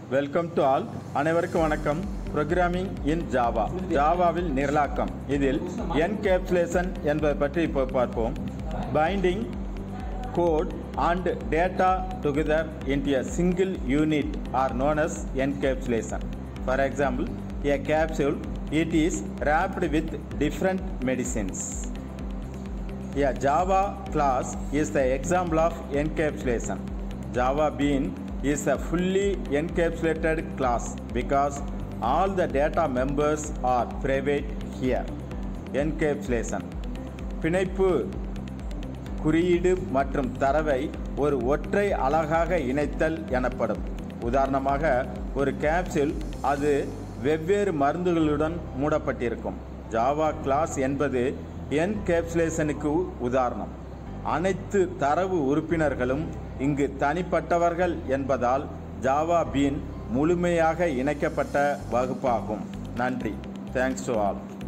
Welcome to all அனைவருக்கும் வணக்கம் programming இன் Java ஜாவாவில் நிரலாக்கம் இதில் என்கேப்சுலேஷன் என்பதை பற்றி இப்போ பார்ப்போம் binding code and data together into a single unit are known as encapsulation. For example, a capsule it is wrapped with different medicines. A Java class is the example of encapsulation. Java Bean is a fully encapsulated class because all the data members are private here. Encapsulation. பிணைப்பு குறியீடு மற்றும் தரவை ஒரு ஒற்றை அலகாக இணைத்தல் எனப்படும் உதாரணமாக ஒரு கேப்சூல் அது வெவ்வேறு மருந்துகளுடன் மூடப்பட்டிருக்கும் ஜாவா கிளாஸ் என்பது என்கேப்சுலேஷனுக்கு உதாரணம் அனைத்து தரவு உறுப்பினர்களும் இங்கு தனிப்பட்டவர்கள் என்பதால் ஜாவா பீன் முழுமையாக இணைக்கப்பட்ட வகுப்பாகும் நன்றி தேங்க்ஸ் டு ஆல்